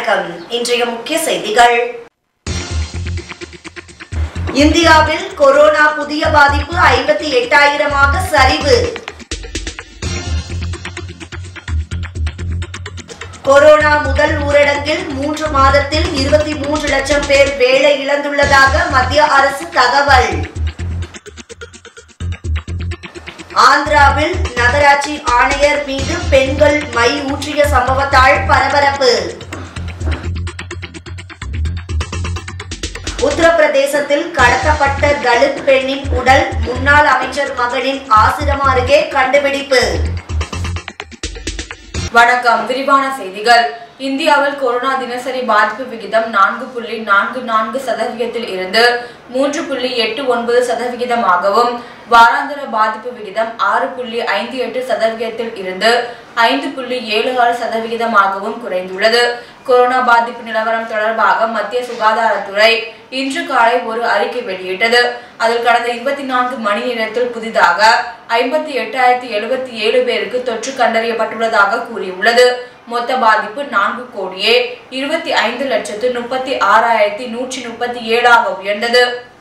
வணக்கம் இன்றைய முக்கிய செய்திகள் இந்தியாவில் கொரோனா புதிய பாதிப்பு ஐம்பத்தி எட்டாயிரமாக சரிவு கொரோனா முதல் ஊரடங்கில் மூன்று மாதத்தில் இருபத்தி மூன்று லட்சம் பேர் வேலை இழந்துள்ளதாக மத்திய அரசு தகவல் ஆந்திராவில் நகராட்சி ஆணையர் மீது பெண்கள் மை ஊற்றிய சம்பவத்தால் பரபரப்பு உத்தரப்பிரதேசத்தில் கடத்தப்பட்ட தலித் பெண்ணின் உடல் முன்னாள் அமைச்சர் மகனின் ஆசிரமம் அருகே கண்டுபிடிப்பு வணக்கம் விரிவான செய்திகள் இந்தியாவில் கொரோனா தினசரி பாதிப்பு விகிதம் நான்கு புள்ளி நான்கு நான்கு சதவிகிதத்தில் இருந்து மூன்று புள்ளி எட்டு ஒன்பது சதவிகிதமாகவும் வாராந்திர பாதிப்பு விகிதம் ஆறு புள்ளி ஐந்து எட்டு சதவிகிதத்தில் இருந்து ஐந்து புள்ளி ஏழு ஆறு சதவிகிதமாகவும் குறைந்துள்ளது கொரோனா பாதிப்பு நிலவரம் தொடர்பாக மத்திய சுகாதாரத்துறை இன்று காலை ஒரு அறிக்கை வெளியிட்டது அதில் கடந்த இருபத்தி நான்கு மணி நேரத்தில் புதிதாக ஐம்பத்தி எட்டாயிரத்தி எழுபத்தி ஏழு பேருக்கு தொற்று கண்டறியப்பட்டுள்ளதாக கூறியுள்ளது மொத்த பாதிப்பு நான்கு கோடியே இருபத்தி ஐந்து லட்சத்து முப்பத்தி ஆறாயிரத்தி நூற்றி முப்பத்தி ஏழாக உயர்ந்தது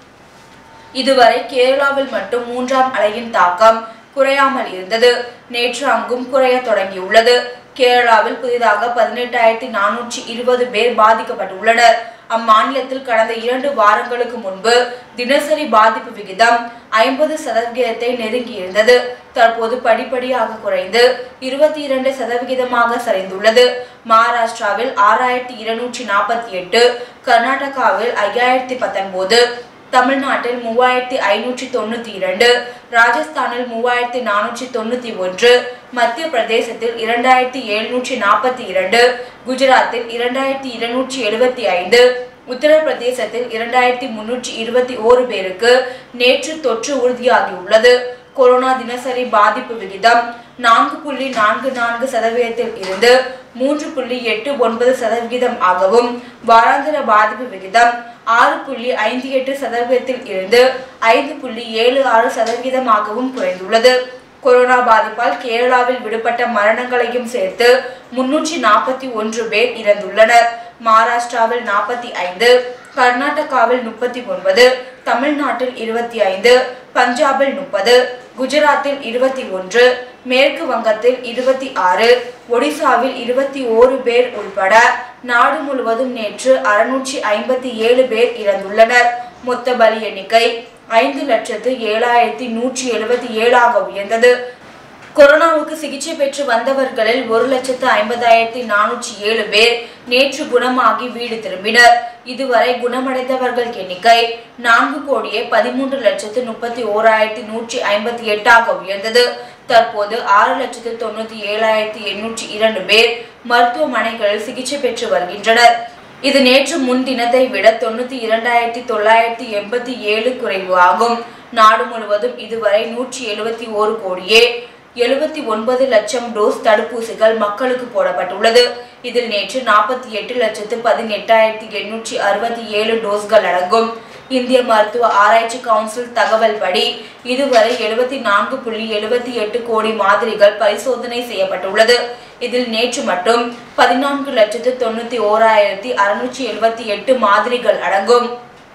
இதுவரை கேரளாவில் மட்டும் மூன்றாம் அலையின் தாக்கம் குறையாமல் இருந்தது நேற்று அங்கும் குறைய தொடங்கியுள்ளது கேரளாவில் புதிதாக பதினெட்டாயிரத்தி நானூற்றி இருபது பேர் பாதிக்கப்பட்டுள்ளனர் அம்மாநிலத்தில் கடந்த இரண்டு வாரங்களுக்கு முன்பு தினசரி பாதிப்பு விகிதம் ஐம்பது சதவிகிதத்தை நெருங்கியிருந்தது தற்போது படிப்படியாக குறைந்து இருபத்தி இரண்டு சதவிகிதமாக சரிந்துள்ளது மகாராஷ்டிராவில் ஆறாயிரத்தி இருநூற்றி நாற்பத்தி எட்டு கர்நாடகாவில் ஐயாயிரத்தி பத்தொன்பது தமிழ்நாட்டில் மூவாயிரத்தி ஐநூற்றி தொண்ணூத்தி இரண்டு ராஜஸ்தானில் மூவாயிரத்தி நானூற்றி தொண்ணூத்தி ஒன்று மத்திய பிரதேசத்தில் இரண்டாயிரத்தி எழுநூற்றி நாற்பத்தி இரண்டு குஜராத்தில் இரண்டாயிரத்தி இருநூற்றி எழுபத்தி ஐந்து உத்தரப்பிரதேசத்தில் இரண்டாயிரத்தி முன்னூற்றி இருபத்தி ஓரு பேருக்கு நேற்று தொற்று உறுதியாகியுள்ளது கொரோனா தினசரி பாதிப்பு விகிதம் நான்கு புள்ளி நான்கு நான்கு சதவீதத்தில் இருந்து மூன்று புள்ளி எட்டு ஒன்பது சதவிகிதம் ஆகவும் வாராந்திர பாதிப்பு விகிதம் ஆறு புள்ளி ஐந்து எட்டு சதவீதத்தில் இருந்து ஐந்து புள்ளி ஏழு ஆறு சதவீதமாகவும் குறைந்துள்ளது கொரோனா பாதிப்பால் கேரளாவில் விடுபட்ட மரணங்களையும் சேர்த்து முன்னூற்றி நாற்பத்தி ஒன்று பேர் இறந்துள்ளனர் மகாராஷ்டிராவில் நாற்பத்தி ஐந்து கர்நாடகாவில் முப்பத்தி ஒன்பது தமிழ்நாட்டில் இருபத்தி ஐந்து பஞ்சாபில் முப்பது குஜராத்தில் இருபத்தி ஒன்று மேற்கு வங்கத்தில் இருபத்தி ஆறு ஒடிசாவில் இருபத்தி ஓரு பேர் உள்பட நாடு முழுவதும் நேற்று அறுநூற்றி ஐம்பத்தி ஏழு பேர் இறந்துள்ளனர் மொத்த பலி எண்ணிக்கை ஐந்து லட்சத்து ஏழாயிரத்தி நூற்றி எழுபத்தி ஏழாக உயர்ந்தது கொரோனாவுக்கு சிகிச்சை பெற்று வந்தவர்களில் ஒரு லட்சத்து ஐம்பதாயிரத்தி நானூற்றி ஏழு பேர் நேற்று குணமாகி வீடு திரும்பினர் இதுவரை குணமடைந்தவர்கள் எண்ணிக்கை நான்கு கோடியே பதிமூன்று லட்சத்து முப்பத்தி ஓராயிரத்தி நூற்றி ஐம்பத்தி எட்டாக உயர்ந்தது தற்போது ஆறு லட்சத்து தொண்ணூத்தி ஏழாயிரத்தி எண்ணூற்றி இரண்டு பேர் மருத்துவமனைகளில் சிகிச்சை பெற்று வருகின்றனர் இது நேற்று முன்தினத்தை விட தொண்ணூத்தி இரண்டாயிரத்தி தொள்ளாயிரத்தி எண்பத்தி ஏழு குறைவு ஆகும் நாடு முழுவதும் இதுவரை நூற்றி எழுபத்தி ஓரு கோடியே எழுபத்தி ஒன்பது லட்சம் டோஸ் தடுப்பூசிகள் மக்களுக்கு போடப்பட்டுள்ளது இதில் நேற்று நாற்பத்தி எட்டு லட்சத்து பதினெட்டாயிரத்தி எண்ணூற்றி அறுபத்தி ஏழு டோஸ்கள் அடங்கும் இந்திய மருத்துவ ஆராய்ச்சி கவுன்சில் தகவல் படி இதுவரை எழுபத்தி நான்கு புள்ளி எழுபத்தி எட்டு கோடி மாதிரிகள் பரிசோதனை செய்யப்பட்டுள்ளது இதில் நேற்று மட்டும் பதினான்கு லட்சத்து தொண்ணூத்தி ஓராயிரத்தி அறுநூற்றி எழுபத்தி எட்டு மாதிரிகள் அடங்கும்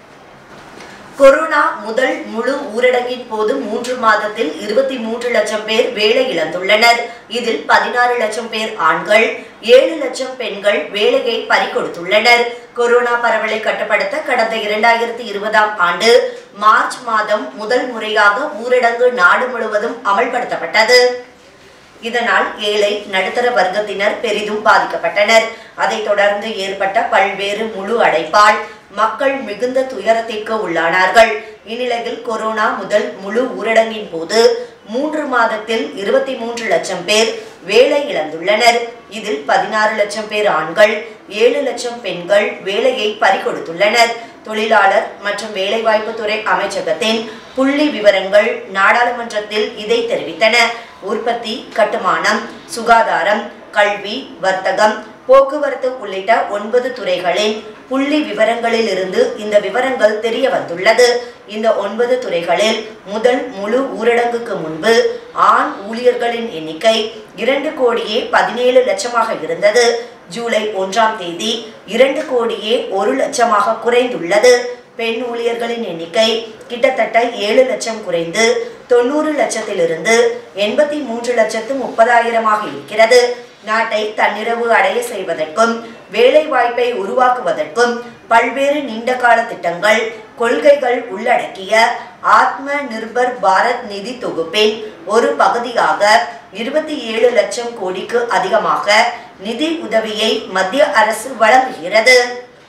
கொரோனா முதல் முழு ஊரடங்கின் போது மூன்று மாதத்தில் இருபத்தி மூன்று லட்சம் பேர் வேலை இழந்துள்ளனர் இதில் பதினாறு லட்சம் பேர் ஆண்கள் ஏழு லட்சம் பெண்கள் வேலையை பறிகொடுத்துள்ளனர் கொரோனா பரவலை கட்டுப்படுத்த கடந்த இரண்டாயிரத்தி இருபதாம் ஆண்டு மார்ச் மாதம் முதல் முறையாக ஊரடங்கு நாடு முழுவதும் அமல்படுத்தப்பட்டது இதனால் ஏழை நடுத்தர வர்க்கத்தினர் பெரிதும் பாதிக்கப்பட்டனர் அதைத் தொடர்ந்து ஏற்பட்ட பல்வேறு முழு அடைப்பால் மக்கள் மிகுந்த துயரத்திற்கு உள்ளானார்கள் இந்நிலையில் கொரோனா முதல் முழு ஊரடங்கின் போது மூன்று மாதத்தில் இருபத்தி மூன்று லட்சம் பேர் வேலை இழந்துள்ளனர் இதில் பதினாறு லட்சம் பேர் ஆண்கள் ஏழு லட்சம் பெண்கள் வேலையை பறிகொடுத்துள்ளனர் தொழிலாளர் மற்றும் வேலைவாய்ப்புத்துறை அமைச்சகத்தின் புள்ளி விவரங்கள் நாடாளுமன்றத்தில் இதை தெரிவித்தன உற்பத்தி கட்டுமானம் சுகாதாரம் கல்வி வர்த்தகம் போக்குவரத்து உள்ளிட்ட ஒன்பது துறைகளின் புள்ளி விவரங்களில் இருந்து இந்த விவரங்கள் தெரிய வந்துள்ளது இந்த ஒன்பது துறைகளில் முதல் முழு ஊரடங்குக்கு முன்பு ஆண் ஊழியர்களின் எண்ணிக்கை இரண்டு கோடியே பதினேழு லட்சமாக இருந்தது ஜூலை ஒன்றாம் தேதி இரண்டு கோடியே ஒரு லட்சமாக குறைந்துள்ளது பெண் ஊழியர்களின் எண்ணிக்கை கிட்டத்தட்ட ஏழு லட்சம் குறைந்து தொண்ணூறு லட்சத்திலிருந்து எண்பத்தி மூன்று லட்சத்து முப்பதாயிரமாக இருக்கிறது நாட்டை தன்னிறைவு அடைய செய்வதற்கும் வேலை வாய்ப்பை உருவாக்குவதற்கும் பல்வேறு நீண்டகால திட்டங்கள் கொள்கைகள் உள்ளடக்கிய ஆத்ம நிர்பர் பாரத் நிதி தொகுப்பின் ஒரு பகுதியாக இருபத்தி ஏழு லட்சம் கோடிக்கு அதிகமாக நிதி உதவியை மத்திய அரசு வழங்குகிறது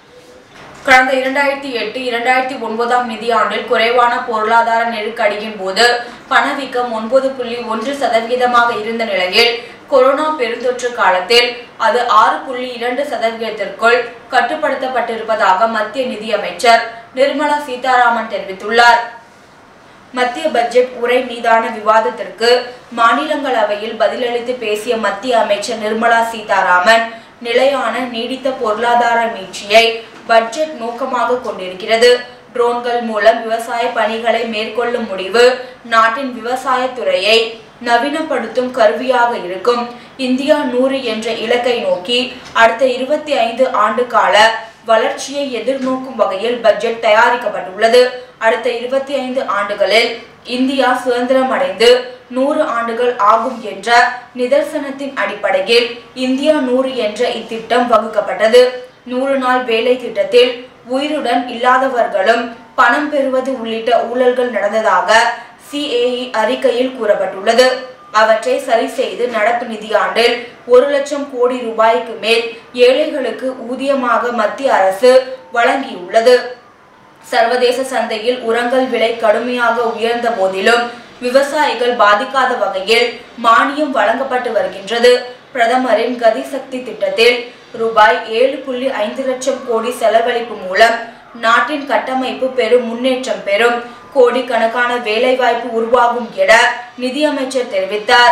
கடந்த இரண்டாயிரத்தி எட்டு இரண்டாயிரத்தி ஒன்பதாம் நிதியாண்டில் குறைவான பொருளாதார நெருக்கடியின் போது பணவீக்கம் ஒன்பது புள்ளி ஒன்று சதவிகிதமாக இருந்த நிலையில் கொரோனா பெருந்தொற்று காலத்தில் அது ஆறு புள்ளி இரண்டு சதவிகிதத்திற்குள் கட்டுப்படுத்தப்பட்டிருப்பதாக மத்திய நிதியமைச்சர் நிர்மலா சீதாராமன் தெரிவித்துள்ளார் மத்திய பட்ஜெட் உரை மீதான விவாதத்திற்கு மாநிலங்களவையில் பதிலளித்து பேசிய மத்திய அமைச்சர் நிர்மலா சீதாராமன் நிலையான நீடித்த பொருளாதார மீட்சியை பட்ஜெட் நோக்கமாக கொண்டிருக்கிறது ட்ரோன்கள் மூலம் விவசாய பணிகளை மேற்கொள்ளும் முடிவு நாட்டின் விவசாய துறையை நவீனப்படுத்தும் கருவியாக இருக்கும் இந்தியா நூறு என்ற இலக்கை நோக்கி அடுத்த இருபத்தி ஐந்து ஆண்டு கால வளர்ச்சியை எதிர்நோக்கும் வகையில் பட்ஜெட் தயாரிக்கப்பட்டுள்ளது அடுத்த இருபத்தி ஐந்து ஆண்டுகளில் இந்தியா சுதந்திரம் அடைந்து நூறு ஆண்டுகள் ஆகும் என்ற நிதர்சனத்தின் அடிப்படையில் இந்தியா நூறு என்ற இத்திட்டம் வகுக்கப்பட்டது நூறு நாள் வேலை திட்டத்தில் உயிருடன் இல்லாதவர்களும் பணம் பெறுவது உள்ளிட்ட ஊழல்கள் நடந்ததாக சிஏஇ அறிக்கையில் கூறப்பட்டுள்ளது அவற்றை சரி செய்து நடப்பு நிதியாண்டில் ஒரு லட்சம் கோடி ரூபாய்க்கு மேல் ஏழைகளுக்கு ஊதியமாக மத்திய அரசு வழங்கியுள்ளது சர்வதேச சந்தையில் உரங்கள் விலை கடுமையாக உயர்ந்த போதிலும் விவசாயிகள் பாதிக்காத வகையில் மானியம் வழங்கப்பட்டு வருகின்றது பிரதமரின் கதிசக்தி திட்டத்தில் ரூபாய் ஏழு புள்ளி ஐந்து லட்சம் கோடி செலவழிப்பு மூலம் நாட்டின் கட்டமைப்பு பெரும் முன்னேற்றம் பெறும் கோடிக்கணக்கான வேலைவாய்ப்பு உருவாகும் என நிதியமைச்சர் தெரிவித்தார்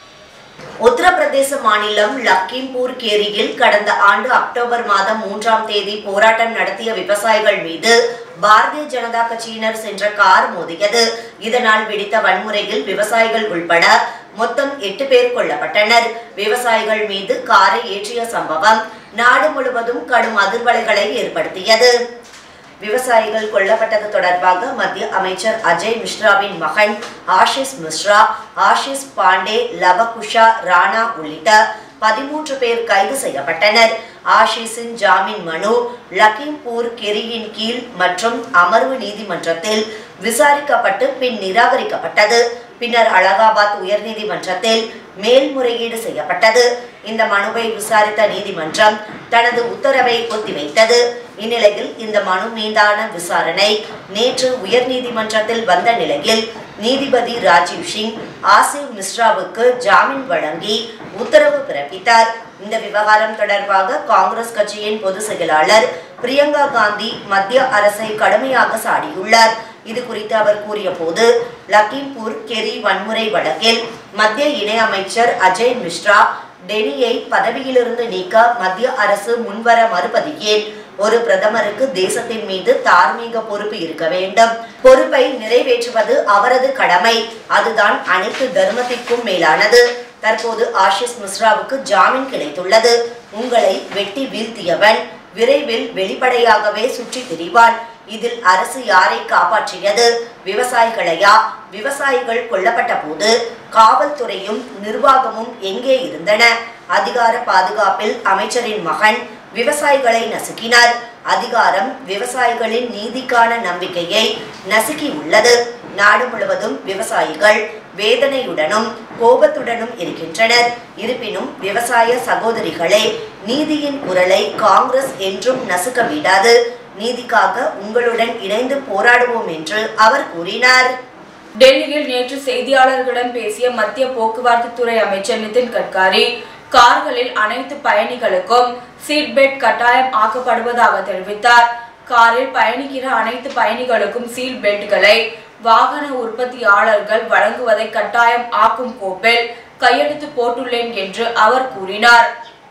உத்தரப்பிரதேச மாநிலம் லக்கிம்பூர் கேரியில் கடந்த ஆண்டு அக்டோபர் மாதம் மூன்றாம் தேதி போராட்டம் நடத்திய விவசாயிகள் மீது பாரதிய ஜனதா கட்சியினர் சென்ற கார் மோதியது இதனால் வெடித்த வன்முறையில் விவசாயிகள் உள்பட மொத்தம் எட்டு பேர் கொல்லப்பட்டனர் விவசாயிகள் மீது காரை ஏற்றிய சம்பவம் நாடு முழுவதும் கடும் அதிர்வலைகளை ஏற்படுத்தியது விவசாயிகள் கொல்லப்பட்டது தொடர்பாக மத்திய அமைச்சர் அஜய் மிஸ்ராவின் மகன் ஆஷிஷ் மிஸ்ரா ஆஷிஷ் பாண்டே லவகுஷா ராணா உள்ளிட்ட பதிமூன்று பேர் கைது செய்யப்பட்டனர் ஆஷிஷின் ஜாமீன் மனு லக்கிம்பூர் கெரியின் கீழ் மற்றும் அமர்வு நீதிமன்றத்தில் விசாரிக்கப்பட்டு பின் நிராகரிக்கப்பட்டது பின்னர் அலகாபாத் உயர்நீதிமன்றத்தில் மேல்முறையீடு செய்யப்பட்டது இந்த மனுவை விசாரித்த நீதிமன்றம் தனது உத்தரவை ஒத்திவைத்தது இந்நிலையில் இந்த மனு மீதான விசாரணை நேற்று உயர்நீதிமன்றத்தில் வந்த நிலையில் நீதிபதி ராஜீவ் சிங் ஆசிவ் மிஸ்ராவுக்கு ஜாமீன் வழங்கி உத்தரவு பிறப்பித்தார் இந்த விவகாரம் தொடர்பாக காங்கிரஸ் கட்சியின் பொதுச் செயலாளர் பிரியங்கா காந்தி மத்திய அரசை கடுமையாக சாடியுள்ளார் இது குறித்து அவர் கூறிய போது லக்கிம்பூர் கெரி வன்முறை வழக்கில் மத்திய இணையமைச்சர் அஜய் மிஸ்ரா டெனியை பதவியிலிருந்து நீக்க மத்திய அரசு முன்வர மறுப்பது ஏன் ஒரு பிரதமருக்கு தேசத்தின் மீது தார்மீக பொறுப்பு இருக்க வேண்டும் பொறுப்பை நிறைவேற்றுவது அவரது கடமை அதுதான் அனைத்து தர்மத்திற்கும் மேலானது தற்போது ஆஷிஷ் மிஸ்ராவுக்கு ஜாமீன் கிடைத்துள்ளது உங்களை வெட்டி வீழ்த்தியவன் விரைவில் வெளிப்படையாகவே சுற்றி திரிவான் இதில் அரசு யாரை காப்பாற்றியது விவசாயிகளையா விவசாயிகள் கொல்லப்பட்ட போது காவல்துறையும் நிர்வாகமும் எங்கே இருந்தன அதிகார பாதுகாப்பில் அமைச்சரின் மகன் விவசாயிகளை நசுக்கினார் அதிகாரம் விவசாயிகளின் நீதிக்கான நம்பிக்கையை நசுக்கி உள்ளது நாடு முழுவதும் விவசாயிகள் வேதனையுடனும் கோபத்துடனும் இருக்கின்றனர் இருப்பினும் விவசாய சகோதரிகளே நீதியின் குரலை காங்கிரஸ் என்றும் நசுக்க விடாது நீதிக்காக உங்களுடன் இணைந்து போராடுவோம் என்று அவர் கூறினார் டெல்லியில் நேற்று செய்தியாளர்களிடம் பேசிய மத்திய போக்குவரத்து துறை அமைச்சர் நிதின் கட்காரி கார்களில் அனைத்து பயணிகளுக்கும் சீட் பெல்ட் கட்டாயம் ஆக்கப்படுவதாக தெரிவித்தார் காரில் பயணிக்கிற அனைத்து பயணிகளுக்கும் சீட் பெல்ட்களை வாகன உற்பத்தியாளர்கள் வழங்குவதை கட்டாயம் ஆக்கும் கோப்பில் கையெழுத்து போட்டுள்ளேன் என்று அவர் கூறினார்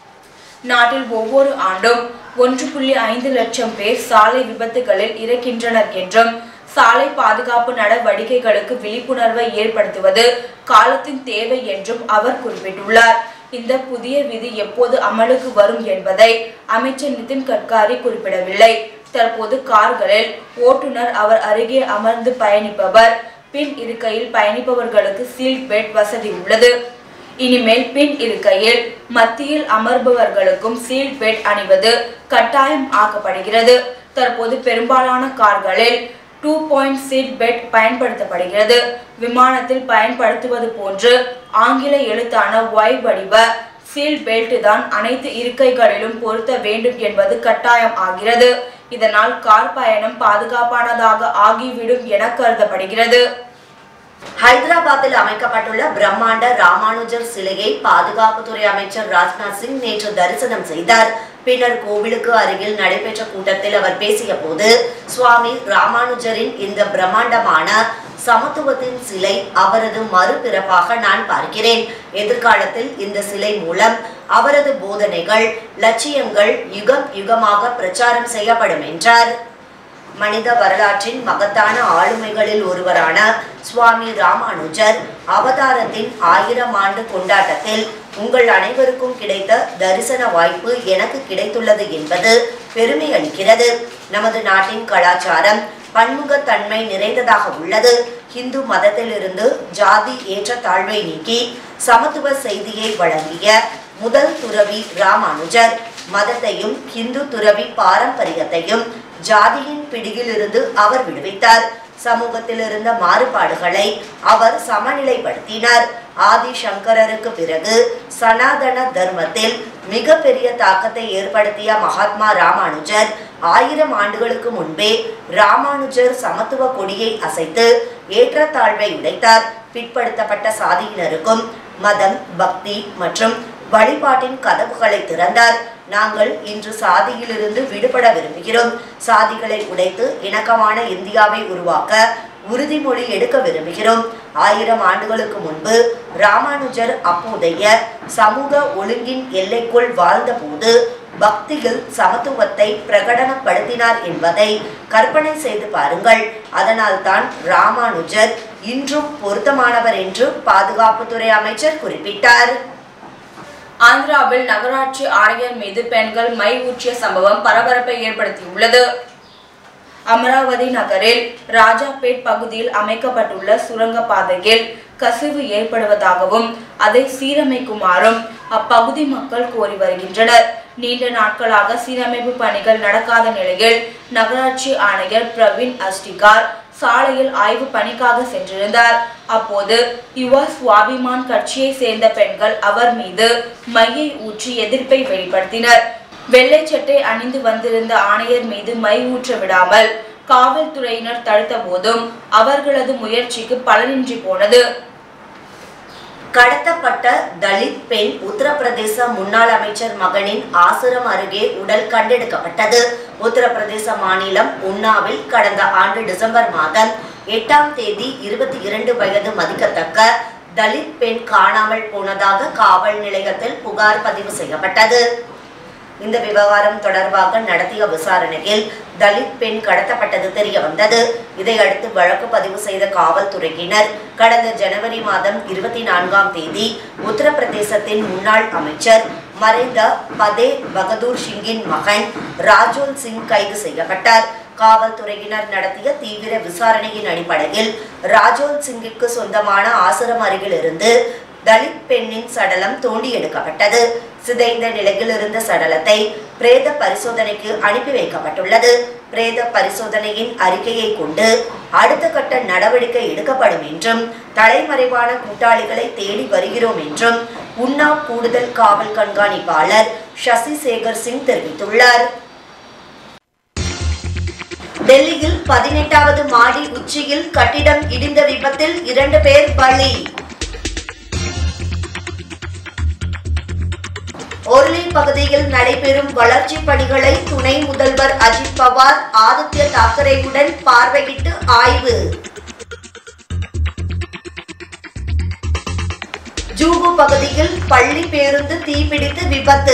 நாட்டில் ஒவ்வொரு ஆண்டும் ஒன்று புள்ளி ஐந்து லட்சம் பேர் சாலை விபத்துகளில் இறக்கின்றனர் என்றும் சாலை பாதுகாப்பு நடவடிக்கைகளுக்கு விழிப்புணர்வை ஏற்படுத்துவது காலத்தின் தேவை என்றும் அவர் குறிப்பிட்டுள்ளார் இந்த புதிய விதி எப்போது அமலுக்கு வரும் என்பதை அமைச்சர் நிதின் கட்காரி குறிப்பிடவில்லை தற்போது கார்களில் ஓட்டுநர் அவர் அருகே அமர்ந்து பயணிப்பவர் பின் இருக்கையில் பயணிப்பவர்களுக்கு சீட் பெல்ட் வசதி உள்ளது இனிமேல் பின் இருக்கையில் மத்தியில் அமர்பவர்களுக்கும் சீட் பெல்ட் அணிவது கட்டாயம் ஆக்கப்படுகிறது தற்போது பெரும்பாலான கார்களில் டூ பாயிண்ட் சீட் பெல்ட் பயன்படுத்தப்படுகிறது விமானத்தில் பயன்படுத்துவது போன்று ஆங்கில எழுத்தான ஒய் வடிவ சீல் பெல்ட் தான் அனைத்து இருக்கைகளிலும் பொருத்த வேண்டும் என்பது கட்டாயம் ஆகிறது இதனால் கார் பயணம் பாதுகாப்பானதாக ஆகிவிடும் என கருதப்படுகிறது ஹைதராபாத்தில் அமைக்கப்பட்டுள்ள பிரம்மாண்ட ராமானுஜர் சிலையை பாதுகாப்புத்துறை அமைச்சர் ராஜ்நாத் சிங் நேற்று தரிசனம் செய்தார் பின்னர் கோவிலுக்கு அருகில் நடைபெற்ற கூட்டத்தில் அவர் பேசிய போது சுவாமி ராமானுஜரின் இந்த பிரம்மாண்டமான சமத்துவத்தின் சிலை அவரது மறுபிறப்பாக நான் பார்க்கிறேன் எதிர்காலத்தில் இந்த சிலை மூலம் அவரது போதனைகள் லட்சியங்கள் யுகம் யுகமாக பிரச்சாரம் செய்யப்படும் என்றார் மனித வரலாற்றின் மகத்தான ஆளுமைகளில் ஒருவரான சுவாமி ராமானுஜர் அவதாரத்தின் ஆயிரம் ஆண்டு கொண்டாட்டத்தில் உங்கள் அனைவருக்கும் கிடைத்த தரிசன வாய்ப்பு எனக்கு கிடைத்துள்ளது என்பது பெருமை அளிக்கிறது நமது நாட்டின் கலாச்சாரம் பன்முகத்தன்மை நிறைந்ததாக உள்ளது இந்து மதத்திலிருந்து ஜாதி ஏற்றத்தாழ்வை நீக்கி சமத்துவ செய்தியை வழங்கிய முதல் துறவி ராமானுஜர் மதத்தையும் இந்து துறவி பாரம்பரியத்தையும் ஜாதியின் பிடியிலிருந்து அவர் விடுவித்தார் சமூகத்தில் இருந்த மாறுபாடுகளை அவர் சமநிலைப்படுத்தினார் ஆதி சங்கரருக்கு பிறகு சனாதன தர்மத்தில் மிகப்பெரிய தாக்கத்தை ஏற்படுத்திய மகாத்மா ராமானுஜர் ஆயிரம் ஆண்டுகளுக்கு முன்பே ராமானுஜர் சமத்துவ கொடியை அசைத்து ஏற்றத்தாழ்வை உடைத்தார் பிற்படுத்தப்பட்ட சாதியினருக்கும் மதம் பக்தி மற்றும் வழிபாட்டின் கதவுகளை திறந்தார் நாங்கள் இன்று சாதியிலிருந்து விடுபட விரும்புகிறோம் சாதிகளை உடைத்து இணக்கமான இந்தியாவை உருவாக்க உறுதிமொழி எடுக்க விரும்புகிறோம் ஆயிரம் ஆண்டுகளுக்கு முன்பு ராமானுஜர் அப்போதைய சமூக ஒழுங்கின் எல்லைக்குள் வாழ்ந்தபோது பக்தியில் சமத்துவத்தை பிரகடனப்படுத்தினார் என்பதை கற்பனை செய்து பாருங்கள் அதனால்தான் ராமானுஜர் இன்றும் பொருத்தமானவர் என்று பாதுகாப்புத்துறை அமைச்சர் குறிப்பிட்டார் ஆந்திராவில் நகராட்சி ஆணையர் மீது பெண்கள் மை ஊற்றிய சம்பவம் பரபரப்பை ஏற்படுத்தியுள்ளது அமராவதி நகரில் ராஜாபேட் பகுதியில் அமைக்கப்பட்டுள்ள சுரங்கப்பாதையில் கசிவு ஏற்படுவதாகவும் அதை சீரமைக்குமாறும் அப்பகுதி மக்கள் கோரி வருகின்றனர் நீண்ட நாட்களாக சீரமைப்பு பணிகள் நடக்காத நிலையில் நகராட்சி ஆணையர் பிரவீன் அஸ்டிகார் சாலையில் ஆய்வு பணிக்காக சென்றிருந்தார் அப்போது யுவா சுவாபிமான் கட்சியை சேர்ந்த பெண்கள் அவர் மீது மையை ஊற்றி எதிர்ப்பை வெளிப்படுத்தினர் வெள்ளை சட்டை அணிந்து வந்திருந்த ஆணையர் மீது மை ஊற்ற விடாமல் காவல்துறையினர் தடுத்த போதும் அவர்களது முயற்சிக்கு பலனின்றி போனது கடத்தப்பட்ட தலித் பெண் உத்தரப்பிரதேச முன்னாள் அமைச்சர் மகனின் ஆசிரம் அருகே உடல் கண்டெடுக்கப்பட்டது உத்தரப்பிரதேச மாநிலம் உன்னாவில் கடந்த ஆண்டு டிசம்பர் மாதம் எட்டாம் தேதி இருபத்தி இரண்டு வயது மதிக்கத்தக்க தலித் பெண் காணாமல் போனதாக காவல் நிலையத்தில் புகார் பதிவு செய்யப்பட்டது இந்த விவகாரம் தொடர்பாக நடத்திய விசாரணையில் தலித் பெண் கடத்தப்பட்டது தெரிய வந்தது இதையடுத்து வழக்கு பதிவு செய்த காவல்துறையினர் கடந்த ஜனவரி மாதம் இருபத்தி நான்காம் தேதி உத்தரப்பிரதேசத்தின் முன்னாள் அமைச்சர் மறைந்த பதே பகதூர் சிங்கின் மகன் ராஜோல் சிங் கைது செய்யப்பட்டார் காவல்துறையினர் நடத்திய தீவிர விசாரணையின் அடிப்படையில் ராஜோல் சிங்கிற்கு சொந்தமான ஆசிரம் அருகிலிருந்து தலித் பெண்ணின் சடலம் தோண்டி எடுக்கப்பட்டது சிதைந்த நிலையில் இருந்த சடலத்தை பிரேத பரிசோதனைக்கு அனுப்பி வைக்கப்பட்டுள்ளது பிரேத பரிசோதனையின் அறிக்கையை கொண்டு அடுத்த கட்ட நடவடிக்கை எடுக்கப்படும் என்றும் தலைமறைவான கூட்டாளிகளை தேடி வருகிறோம் என்றும் உன்னாவ் கூடுதல் காவல் கண்காணிப்பாளர் சசி சேகர் சிங் தெரிவித்துள்ளார் டெல்லியில் பதினெட்டாவது மாடி உச்சியில் கட்டிடம் இடிந்த விபத்தில் இரண்டு பேர் பலி ஒர்லி பகுதியில் நடைபெறும் வளர்ச்சி பணிகளை துணை முதல்வர் அஜித் பவார் ஆதித்ய தாக்கரேவுடன் பார்வையிட்டு ஆய்வு ஜூபு பகுதியில் பள்ளி பேருந்து தீப்பிடித்து விபத்து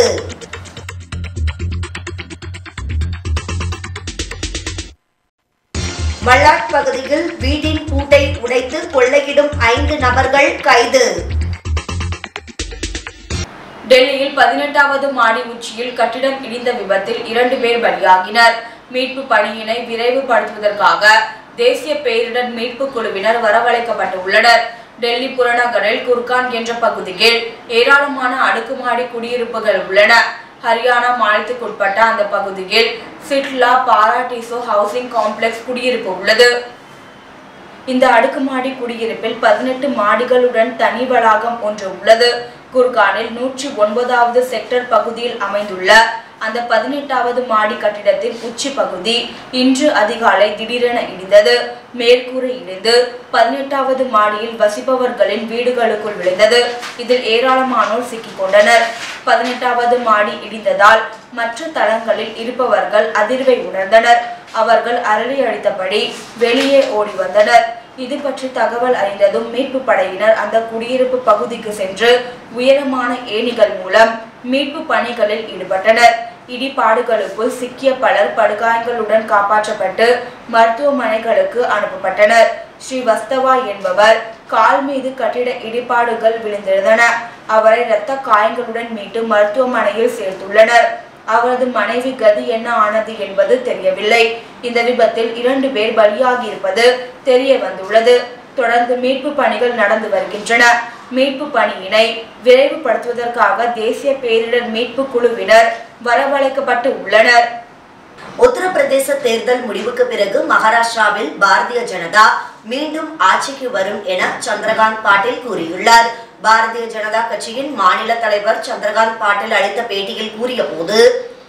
மல்லாட் பகுதியில் வீட்டின் பூட்டை உடைத்து கொள்ளையிடும் ஐந்து நபர்கள் கைது டெல்லியில் பதினெட்டாவது மாடி உச்சியில் கட்டிடம் இடிந்த விபத்தில் இரண்டு பேர் பலியாகினர் மீட்பு பணியினை விரைவுபடுத்துவதற்காக தேசிய பேரிடர் மீட்பு குழுவினர் வரவழைக்கப்பட்டுள்ளனர் டெல்லி புறநகரில் குர்கான் என்ற பகுதியில் ஏராளமான அடுக்குமாடி குடியிருப்புகள் உள்ளன ஹரியானா மாநிலத்துக்குட்பட்ட அந்த பகுதியில் சிட்லா பாராட்டிசோ ஹவுசிங் காம்ப்ளெக்ஸ் குடியிருப்பு உள்ளது இந்த அடுக்குமாடி குடியிருப்பில் பதினெட்டு மாடிகளுடன் தனி வளாகம் ஒன்று உள்ளது குர்கானில் நூற்றி ஒன்பதாவது செக்டர் பகுதியில் அமைந்துள்ள அந்த பதினெட்டாவது மாடி கட்டிடத்தின் உச்சி பகுதி இன்று அதிகாலை திடீரென இடிந்தது மேற்கூரை இடிந்து பதினெட்டாவது மாடியில் வசிப்பவர்களின் வீடுகளுக்குள் விழுந்தது இதில் ஏராளமானோர் சிக்கிக் கொண்டனர் பதினெட்டாவது மாடி இடிந்ததால் மற்ற தளங்களில் இருப்பவர்கள் அதிர்வை உணர்ந்தனர் அவர்கள் அரளி அடித்தபடி வெளியே ஓடி வந்தனர் இது பற்றி தகவல் அறிந்ததும் மீட்பு படையினர் அந்த குடியிருப்பு பகுதிக்கு சென்று உயரமான ஏணிகள் மூலம் மீட்பு பணிகளில் ஈடுபட்டனர் இடிபாடுகளுக்குள் சிக்கிய பலர் படுகாயங்களுடன் காப்பாற்றப்பட்டு மருத்துவமனைகளுக்கு அனுப்பப்பட்டனர் ஸ்ரீவஸ்தவா என்பவர் கால் மீது கட்டிட இடிபாடுகள் விழுந்திருந்தன அவரை இரத்த காயங்களுடன் மீட்டு மருத்துவமனையில் சேர்த்துள்ளனர் அவரது மனைவி கதி என்ன ஆனது என்பது தெரியவில்லை இந்த விபத்தில் இரண்டு பேர் பலியாகியிருப்பது தெரிய வந்துள்ளது தொடர்ந்து மீட்பு பணிகள் நடந்து வருகின்றன மீட்பு பணியினை விரைவுபடுத்துவதற்காக தேசிய பேரிடர் மீட்பு குழுவினர் வரவழைக்கப்பட்டு உள்ளனர் உத்தரப்பிரதேச தேர்தல் முடிவுக்கு பிறகு மகாராஷ்டிராவில் பாரதிய ஜனதா மீண்டும் ஆட்சிக்கு வரும் என சந்திரகாந்த் பாட்டீல் கூறியுள்ளார் பாரதிய ஜனதா கட்சியின் மாநில தலைவர் சந்திரகாந்த் பாட்டீல் அளித்த பேட்டியில் கூறிய போது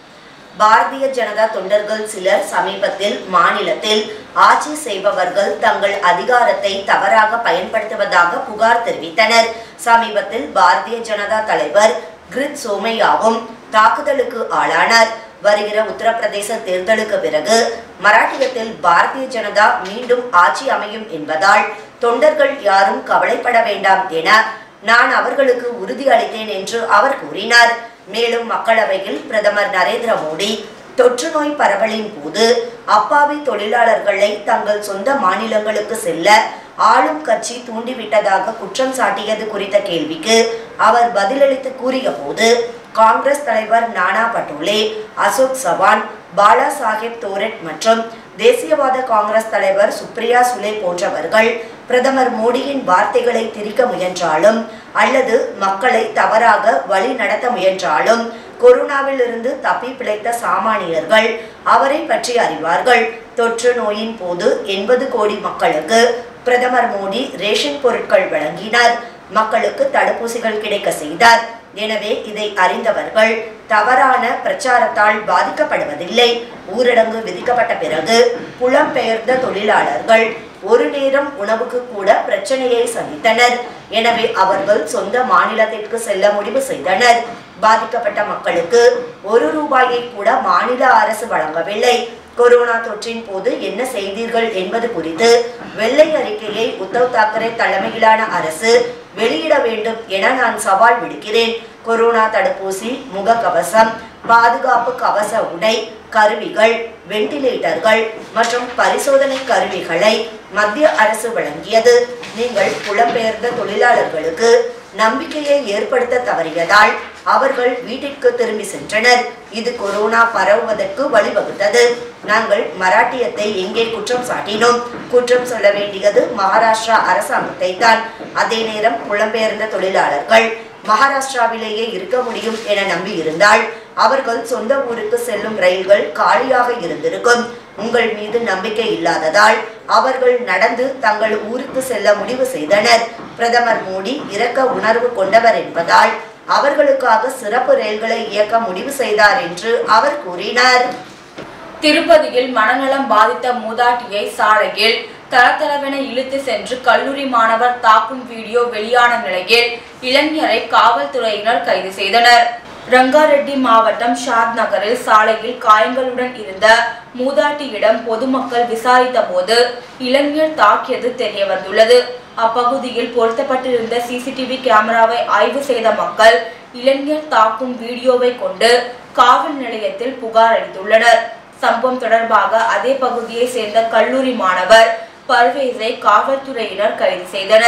பாரதிய ஜனதா தொண்டர்கள் சிலர் சமீபத்தில் மாநிலத்தில் ஆட்சி செய்பவர்கள் தங்கள் அதிகாரத்தை தவறாக பயன்படுத்துவதாக புகார் தெரிவித்தனர் சமீபத்தில் பாரதிய ஜனதா தலைவர் கிரித் சோமையாவும் தாக்குதலுக்கு ஆளானார் வருகிற உத்தரப்பிரதேச தேர்தலுக்கு பிறகு மராட்டியத்தில் பாரதிய ஜனதா மீண்டும் ஆட்சி அமையும் என்பதால் தொண்டர்கள் யாரும் கவலைப்பட வேண்டாம் என நான் அவர்களுக்கு உறுதி அளித்தேன் என்று அவர் கூறினார் மேலும் மக்களவையில் பிரதமர் நரேந்திர மோடி தொற்று நோய் பரவலின் போது அப்பாவி தொழிலாளர்களை தங்கள் சொந்த மாநிலங்களுக்கு செல்ல ஆளும் கட்சி தூண்டிவிட்டதாக குற்றம் சாட்டியது குறித்த கேள்விக்கு அவர் பதிலளித்து கூறிய போது காங்கிரஸ் தலைவர் நானா பட்டோலே அசோக் சவான் பாலா சாஹேப் தோரட் மற்றும் தேசியவாத காங்கிரஸ் தலைவர் சுப்ரியா சுலே போன்றவர்கள் பிரதமர் மோடியின் வார்த்தைகளை திரிக்க முயன்றாலும் அல்லது மக்களை தவறாக வழி நடத்த முயன்றாலும் கொரோனாவில் இருந்து தப்பி பிழைத்த சாமானியர்கள் அவரை பற்றி அறிவார்கள் தொற்று நோயின் போது எண்பது கோடி மக்களுக்கு பிரதமர் மோடி ரேஷன் பொருட்கள் வழங்கினார் மக்களுக்கு தடுப்பூசிகள் கிடைக்க செய்தார் எனவே இதை அறிந்தவர்கள் தவறான பிரச்சாரத்தால் பாதிக்கப்படுவதில்லை ஊரடங்கு விதிக்கப்பட்ட பிறகு புலம்பெயர்ந்த தொழிலாளர்கள் ஒரு நேரம் உணவுக்கு கூட பிரச்சனையை சந்தித்தனர் எனவே அவர்கள் சொந்த மாநிலத்திற்கு செல்ல முடிவு செய்தனர் பாதிக்கப்பட்ட மக்களுக்கு ஒரு ரூபாயை கூட மாநில அரசு வழங்கவில்லை கொரோனா தொற்றின் போது என்ன செய்தீர்கள் என்பது குறித்து வெள்ளை அறிக்கையை உத்தவ் தாக்கரே தலைமையிலான அரசு வெளியிட வேண்டும் என நான் சவால் விடுக்கிறேன் கொரோனா தடுப்பூசி முகக்கவசம் பாதுகாப்பு கவச உடை கருவிகள் வெண்டிலேட்டர்கள் மற்றும் பரிசோதனை கருவிகளை மத்திய அரசு வழங்கியது நீங்கள் புலம்பெயர்ந்த தொழிலாளர்களுக்கு நம்பிக்கையை ஏற்படுத்த தவறியதால் அவர்கள் வீட்டிற்கு திரும்பி சென்றனர் இது கொரோனா பரவுவதற்கு வழிவகுத்தது நாங்கள் மராட்டியத்தை எங்கே குற்றம் சாட்டினோம் குற்றம் சொல்ல வேண்டியது மகாராஷ்டிரா அரசாங்கத்தை தான் அதே நேரம் புலம்பெயர்ந்த தொழிலாளர்கள் மகாராஷ்டிராவிலேயே இருக்க முடியும் என நம்பி இருந்தால் அவர்கள் சொந்த ஊருக்கு செல்லும் ரயில்கள் காலியாக இருந்திருக்கும் உங்கள் மீது நம்பிக்கை இல்லாததால் அவர்கள் நடந்து தங்கள் ஊருக்கு செல்ல முடிவு செய்தனர் பிரதமர் மோடி இரக்க உணர்வு கொண்டவர் என்பதால் அவர்களுக்காக சிறப்பு ரயில்களை இயக்க முடிவு செய்தார் என்று அவர் கூறினார் திருப்பதியில் மனநலம் பாதித்த மூதாட்டியை சாலையில் தளதளவென இழுத்து சென்று கல்லூரி மாணவர் தாக்கும் வீடியோ வெளியான நிலையில் இளைஞரை காவல்துறையினர் கைது செய்தனர் ரங்காரெட்டி மாவட்டம் ஷாத் நகரில் சாலையில் காயங்களுடன் இருந்த மூதாட்டியிடம் பொதுமக்கள் விசாரித்த போது இளைஞர் தாக்கியது தெரிய வந்துள்ளது அப்பகுதியில் பொருத்தப்பட்டிருந்த சிசிடிவி கேமராவை ஆய்வு செய்த மக்கள் இளைஞர் தாக்கும் வீடியோவை கொண்டு காவல் நிலையத்தில் புகார் அளித்துள்ளனர் சம்பவம் தொடர்பாக அதே பகுதியை சேர்ந்த கல்லூரி மாணவர் பர்வேஸை காவல்துறையினர் கைது செய்தனர்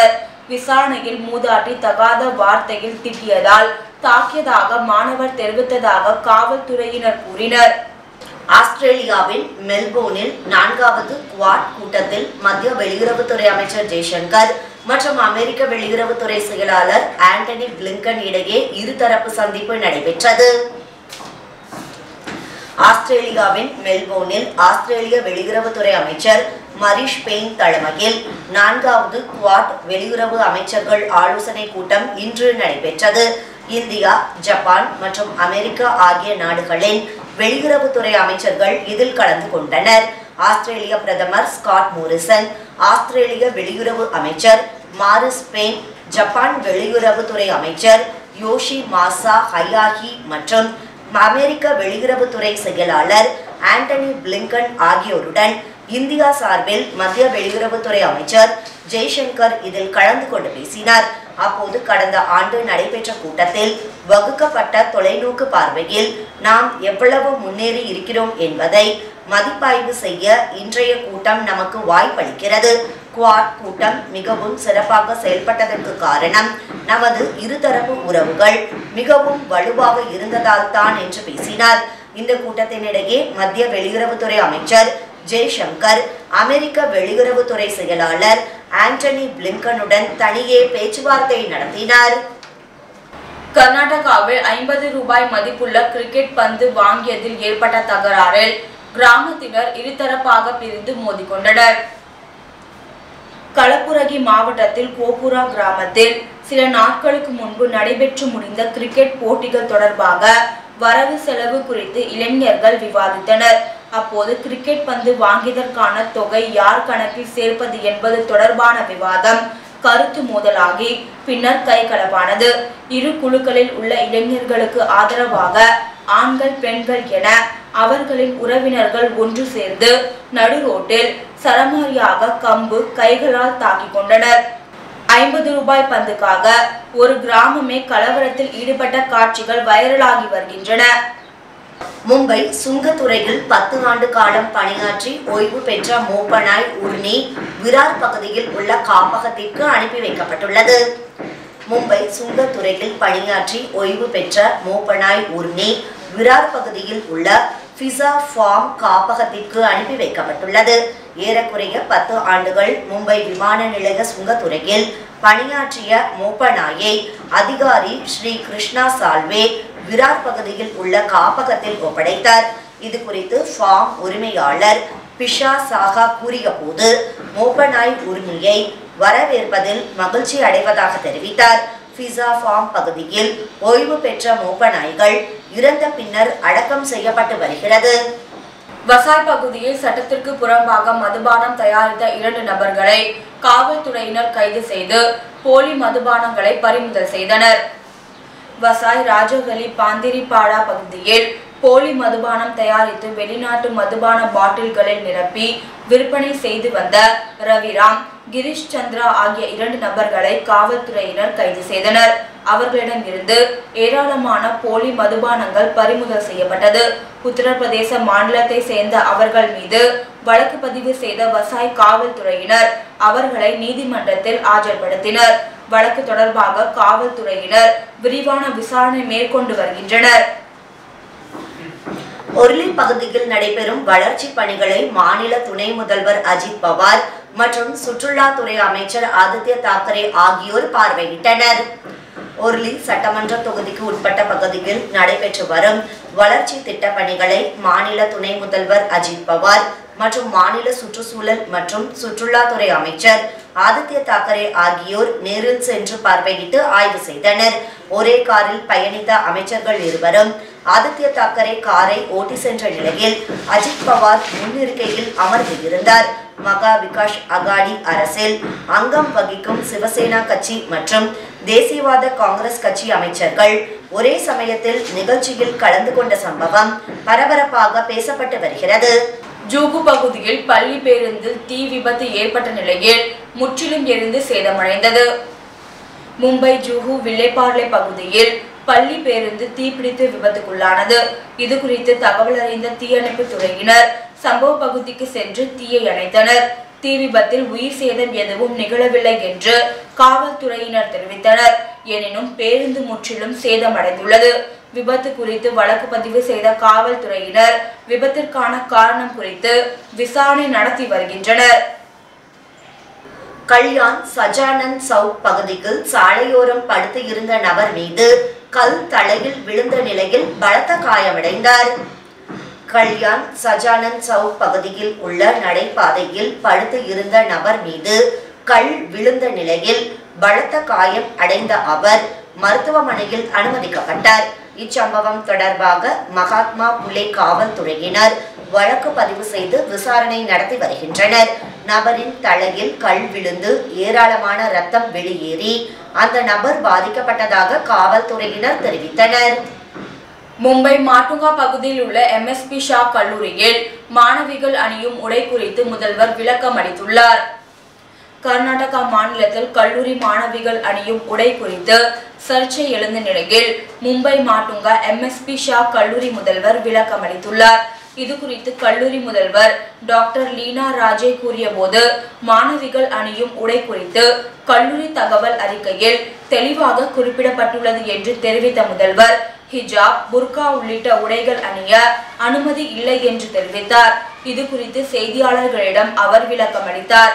விசாரணையில் மூதாட்டி தகாத வார்த்தையில் திட்டியதால் தாக்கியதாக மாணவர் தெரிவித்ததாக காவல்துறையினர் கூறினர் ஆஸ்திரேலியாவின் மெல்போர்னில் நான்காவது குவாட் கூட்டத்தில் மத்திய வெளியுறவுத்துறை அமைச்சர் ஜெய்சங்கர் மற்றும் அமெரிக்க வெளியுறவுத்துறை செயலாளர் ஆண்டனி பிளிங்கன் இடையே இருதரப்பு சந்திப்பு நடைபெற்றது ஆஸ்திரேலியாவின் மெல்போர்னில் ஆஸ்திரேலிய வெளியுறவுத்துறை அமைச்சர் மரிஷ் பெயின் தலைமையில் நான்காவது குவாட் வெளியுறவு அமைச்சர்கள் ஆலோசனை கூட்டம் இன்று நடைபெற்றது இந்தியா ஜப்பான் மற்றும் அமெரிக்கா ஆகிய நாடுகளின் வெளியுறவுத்துறை அமைச்சர்கள் இதில் கலந்து கொண்டனர் ஆஸ்திரேலிய பிரதமர் ஸ்காட் மோரிசன் ஆஸ்திரேலிய வெளியுறவு அமைச்சர் மாரிஸ் பெயின் ஜப்பான் வெளியுறவுத்துறை அமைச்சர் யோஷி மாசா ஹயாஹி மற்றும் அமெரிக்க வெளியுறவுத்துறை செயலாளர் ஆண்டனி பிளிங்கன் ஆகியோருடன் இந்தியா சார்பில் மத்திய வெளியுறவுத்துறை அமைச்சர் ஜெய்சங்கர் இதில் கலந்து கொண்டு பேசினார் அப்போது கடந்த ஆண்டு நடைபெற்ற கூட்டத்தில் வகுக்கப்பட்ட தொலைநோக்கு பார்வையில் நாம் எவ்வளவு முன்னேறி இருக்கிறோம் என்பதை மதிப்பாய்வு செய்ய இன்றைய கூட்டம் நமக்கு வாய்ப்பளிக்கிறது குவாட் கூட்டம் மிகவும் சிறப்பாக செயல்பட்டதற்கு காரணம் நமது இருதரப்பு உறவுகள் மிகவும் வலுவாக இருந்ததால் தான் என்று பேசினார் இந்த கூட்டத்தினிடையே மத்திய வெளியுறவுத்துறை அமைச்சர் ஜெய்சங்கர் அமெரிக்க வெளியுறவுத்துறை செயலாளர் ஆண்டனி பிளிங்கனுடன் தனியே பேச்சுவார்த்தை நடத்தினார் கர்நாடகாவில் ஐம்பது ரூபாய் மதிப்புள்ள கிரிக்கெட் பந்து வாங்கியதில் ஏற்பட்ட தகராறில் கிராமத்தினர் இருதரப்பாக பிரிந்து மோதிக்கொண்டனர் களப்புரகி மாவட்டத்தில் கோபுரா கிராமத்தில் சில நாட்களுக்கு முன்பு நடைபெற்று முடிந்த கிரிக்கெட் போட்டிகள் தொடர்பாக வரவு செலவு குறித்து இளைஞர்கள் விவாதித்தனர் அப்போது கிரிக்கெட் பந்து வாங்கியதற்கான தொகை யார் கணக்கில் சேர்ப்பது என்பது தொடர்பான விவாதம் கருத்து மோதலாகி பின்னர் கைகலப்பானது இரு குழுக்களில் உள்ள இளைஞர்களுக்கு ஆதரவாக ஆண்கள் பெண்கள் என அவர்களின் உறவினர்கள் ஒன்று சேர்ந்து நடுரோட்டில் சரமாரியாக கம்பு கைகளால் தாக்கிக் கொண்டனர் ஐம்பது ரூபாய் பந்துக்காக ஒரு கிராமமே கலவரத்தில் ஈடுபட்ட காட்சிகள் வைரலாகி வருகின்றன மும்பை சுங்கத்துறையில் பத்து ஆண்டு காலம் பணியாற்றி ஓய்வு பெற்ற மூப்பனாய் உர்னி விரார் பகுதியில் உள்ள காப்பகத்திற்கு அனுப்பி வைக்கப்பட்டுள்ளது மும்பை சுங்கத்துறையில் பணியாற்றி ஓய்வு பெற்ற மூப்பனாய் உர்னி விரார் பகுதியில் உள்ள ஃபிசா ஃபார்ம் காப்பகத்திற்கு அனுப்பி வைக்கப்பட்டுள்ளது ஏறக்குறைய பத்து ஆண்டுகள் மும்பை விமான நிலைய சுங்கத்துறையில் பணியாற்றிய மூப்பனாயை அதிகாரி ஸ்ரீ கிருஷ்ணா சால்வே விரார் பகுதியில் உள்ள காப்பகத்தில் ஒப்படைத்தார் இது குறித்து ஃபார்ம் உரிமையாளர் பிஷா சாகா கூறிய போது மோப்பனாய் உரிமையை வரவேற்பதில் மகிழ்ச்சி அடைவதாக தெரிவித்தார் ஃபிசா ஃபார்ம் பகுதியில் ஓய்வு பெற்ற மோப்பநாய்கள் இறந்த பின்னர் அடக்கம் செய்யப்பட்டு வருகிறது வசாய் பகுதியில் சட்டத்திற்கு புறம்பாக மதுபானம் தயாரித்த இரண்டு நபர்களை காவல்துறையினர் கைது செய்து போலி மதுபானங்களை பறிமுதல் செய்தனர் வசாய் ராஜவெளி பாந்திரிப்பாடா பகுதியில் போலி மதுபானம் தயாரித்து வெளிநாட்டு மதுபான பாட்டில்களில் நிரப்பி விற்பனை செய்து வந்த ரவிராம் கிரிஷ் சந்திரா ஆகிய இரண்டு நபர்களை காவல்துறையினர் கைது செய்தனர் அவர்களிடம் இருந்து ஏராளமான போலி மதுபானங்கள் பறிமுதல் செய்யப்பட்டது உத்தரப்பிரதேச மாநிலத்தை சேர்ந்த அவர்கள் மீது வழக்கு பதிவு செய்த வசாய் காவல்துறையினர் அவர்களை நீதிமன்றத்தில் ஆஜர்படுத்தினர் வழக்கு தொடர்பாக காவல்துறையினர் விரிவான விசாரணை மேற்கொண்டு வருகின்றனர் ஒர்லி பகுதியில் நடைபெறும் வளர்ச்சி பணிகளை மாநில துணை முதல்வர் அஜித் பவார் மற்றும் சுற்றுலாத்துறை அமைச்சர் ஆதித்ய தாக்கரே ஆகியோர் பார்வையிட்டனர் ஒர்லி சட்டமன்ற தொகுதிக்கு உட்பட்ட பகுதியில் நடைபெற்று வரும் வளர்ச்சி திட்ட பணிகளை மாநில துணை முதல்வர் அஜித் பவார் மற்றும் மாநில சுற்றுச்சூழல் மற்றும் சுற்றுலாத்துறை அமைச்சர் ஆதித்ய தாக்கரே ஆகியோர் நேரில் சென்று பார்வையிட்டு ஆய்வு செய்தனர் ஒரே காரில் பயணித்த அமைச்சர்கள் இருவரும் ஆதித்ய தாக்கரே காரை ஓட்டி சென்ற நிலையில் அஜித் பவார் முன்னிருக்கையில் அமர்ந்து இருந்தார் மகா விகாஷ் அகாடி அரசில் அங்கம் வகிக்கும் சிவசேனா கட்சி மற்றும் தேசியவாத காங்கிரஸ் கட்சி அமைச்சர்கள் ஒரே சமயத்தில் நிகழ்ச்சியில் கலந்து கொண்ட சம்பவம் பரபரப்பாக பேசப்பட்டு வருகிறது ஜூகு பகுதியில் பள்ளி பேருந்தில் தீ விபத்து ஏற்பட்ட நிலையில் முற்றிலும் எரிந்து சேதமடைந்தது மும்பை ஜூஹு வில்லேபார்லே பகுதியில் பள்ளி பேருந்து தீப்பிடித்து விபத்துக்குள்ளானது இது குறித்து தகவல் அறிந்த தீயணைப்பு துறையினர் சம்பவ பகுதிக்கு சென்று தீயை அணைத்தனர் தீ விபத்தில் உயிர் சேதம் எதுவும் நிகழவில்லை என்று காவல்துறையினர் தெரிவித்தனர் எனினும் பேருந்து முற்றிலும் சேதமடைந்துள்ளது விபத்து குறித்து வழக்கு பதிவு செய்த காவல்துறையினர் விபத்திற்கான காரணம் குறித்து விசாரணை நடத்தி வருகின்றனர் கல்யாண் சஜானந்த் சவுக் பகுதியில் சாலையோரம் படுத்து இருந்த நபர் மீது கல் தலையில் விழுந்த நிலையில் பலத்த காயமடைந்தார் கல்யாண் சஜானந்த் சவுக் பகுதியில் உள்ள நடைபாதையில் படுத்து இருந்த நபர் மீது கல் விழுந்த நிலையில் பலத்த காயம் அடைந்த அவர் மருத்துவமனையில் அனுமதிக்கப்பட்டார் இச்சம்பவம் தொடர்பாக மகாத்மா புலே காவல்துறையினர் வழக்கு பதிவு செய்து விசாரணை நடத்தி வருகின்றனர் நபரின் தலையில் கல் விழுந்து ஏராளமான ரத்தம் வெளியேறி அந்த நபர் பாதிக்கப்பட்டதாக காவல்துறையினர் தெரிவித்தனர் மும்பை மாட்டுங்கா பகுதியில் உள்ள எம்எஸ்பி ஷா கல்லூரியில் மாணவிகள் அணியும் உடை குறித்து முதல்வர் விளக்கம் அளித்துள்ளார் கர்நாடகா மாநிலத்தில் கல்லூரி மாணவிகள் அணியும் உடை குறித்து சர்ச்சை எழுந்த நிலையில் மும்பை மாட்டுங்கா எம்எஸ்பி ஷா கல்லூரி முதல்வர் விளக்கம் அளித்துள்ளார் இது குறித்து கல்லூரி முதல்வர் டாக்டர் லீனா ராஜே கூறியபோது மாணவிகள் அணியும் உடை குறித்து கல்லூரி தகவல் அறிக்கையில் தெளிவாக குறிப்பிடப்பட்டுள்ளது என்று தெரிவித்த முதல்வர் ஹிஜாப் புர்கா உள்ளிட்ட உடைகள் அணிய அனுமதி இல்லை என்று தெரிவித்தார் இது குறித்து செய்தியாளர்களிடம் அவர் விளக்கம் அளித்தார்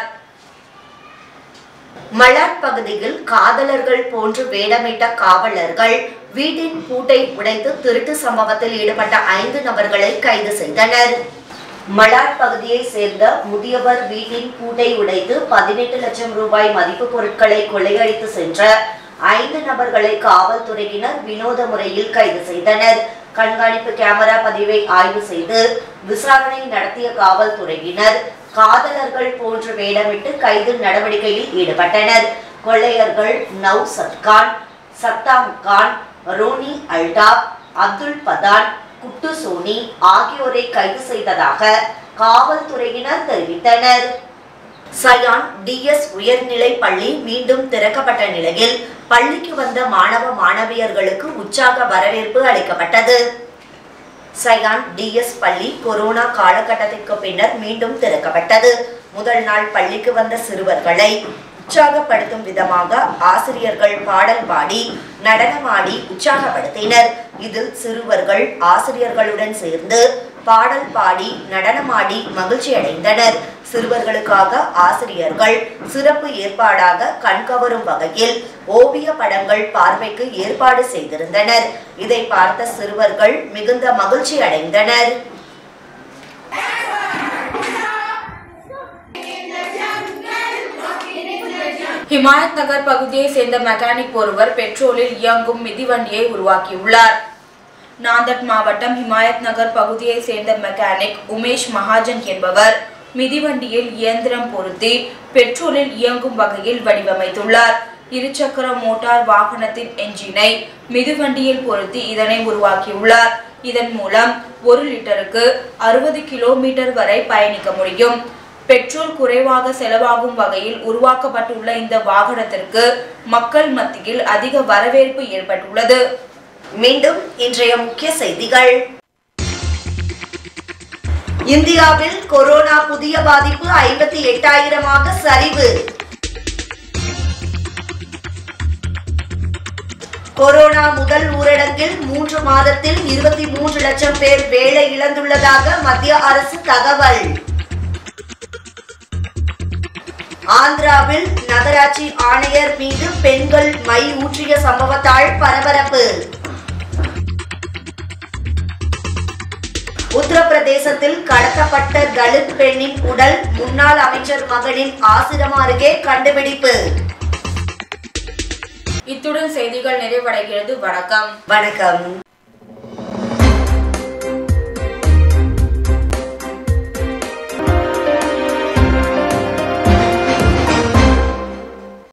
மலாட் பகுதியில் காதலர்கள் போன்று வேடமிட்ட காவலர்கள் வீட்டின் பூட்டை உடைத்து திருட்டு சம்பவத்தில் ஈடுபட்ட ஐந்து நபர்களை கைது செய்தனர் மலாட் பகுதியை சேர்ந்த முதியவர் வீட்டின் பூட்டை உடைத்து பதினெட்டு லட்சம் ரூபாய் மதிப்பு பொருட்களை கொள்ளையடித்து சென்ற ஐந்து நபர்களை காவல்துறையினர் வினோத முறையில் கைது செய்தனர் கண்காணிப்பு கேமரா பதிவை ஆய்வு செய்து விசாரணை நடத்திய காவல்துறையினர் காதலர்கள் போன்று வேடமிட்டு கைது நடவடிக்கையில் ஈடுபட்டனர் கொள்ளையர்கள் நவ்சத் கான் சத்தாம் கான் ரோனி அல்டாப் அப்துல் பதான் குட்டு சோனி ஆகியோரை கைது செய்ததாக காவல்துறையினர் தெரிவித்தனர் சயான் டிஎஸ் உயர்நிலை பள்ளி மீண்டும் திறக்கப்பட்ட நிலையில் பள்ளிக்கு வந்த மாணவ மாணவியர்களுக்கு உற்சாக வரவேற்பு அளிக்கப்பட்டது சயான் டிஎஸ் பள்ளி கொரோனா காலகட்டத்திற்கு பின்னர் மீண்டும் திறக்கப்பட்டது முதல் நாள் பள்ளிக்கு வந்த சிறுவர்களை உற்சாகப்படுத்தும் விதமாக ஆசிரியர்கள் பாடல் பாடி நடனமாடி உற்சாகப்படுத்தினர் இதில் சிறுவர்கள் ஆசிரியர்களுடன் சேர்ந்து பாடல் பாடி நடனமாடி மகிழ்ச்சி அடைந்தனர் சிறுவர்களுக்காக ஆசிரியர்கள் சிறப்பு ஏற்பாடாக கண்கவரும் வகையில் ஓவிய படங்கள் பார்வைக்கு ஏற்பாடு செய்திருந்தனர் இதை பார்த்த சிறுவர்கள் மிகுந்த மகிழ்ச்சி அடைந்தனர் ஹிமாயத் நகர் பகுதியை சேர்ந்த மெக்கானிக் ஒருவர் பெட்ரோலில் இயங்கும் மிதிவண்டியை உருவாக்கியுள்ளார் நாந்தட் மாவட்டம் ஹிமாயத் நகர் பகுதியை சேர்ந்த மெக்கானிக் உமேஷ் மகாஜன் என்பவர் மிதிவண்டியில் இயந்திரம் பொருத்தி பெட்ரோலில் இயங்கும் வகையில் வடிவமைத்துள்ளார் இருசக்கர மோட்டார் வாகனத்தின் என்ஜினை மிதிவண்டியில் பொருத்தி இதனை உருவாக்கியுள்ளார் இதன் மூலம் ஒரு லிட்டருக்கு அறுபது கிலோமீட்டர் வரை பயணிக்க முடியும் பெட்ரோல் குறைவாக செலவாகும் வகையில் உருவாக்கப்பட்டுள்ள இந்த வாகனத்திற்கு மக்கள் மத்தியில் அதிக வரவேற்பு ஏற்பட்டுள்ளது மீண்டும் இன்றைய முக்கிய செய்திகள் இந்தியாவில் கொரோனா புதிய பாதிப்பு ஐம்பத்தி எட்டாயிரமாக சரிவு கொரோனா முதல் ஊரடங்கில் மூன்று மாதத்தில் இருபத்தி மூன்று லட்சம் பேர் வேலை இழந்துள்ளதாக மத்திய அரசு தகவல் ஆந்திராவில் நகராட்சி ஆணையர் மீது பெண்கள் மை ஊற்றிய சம்பவத்தால் பரபரப்பு உத்தரப்பிரதேசத்தில் கடத்தப்பட்ட தலித் பெண்ணின் உடல் முன்னாள் அமைச்சர் மகனின் ஆசிரமம் அருகே கண்டுபிடிப்பு இத்துடன் செய்திகள் நிறைவடைகிறது வணக்கம் வணக்கம்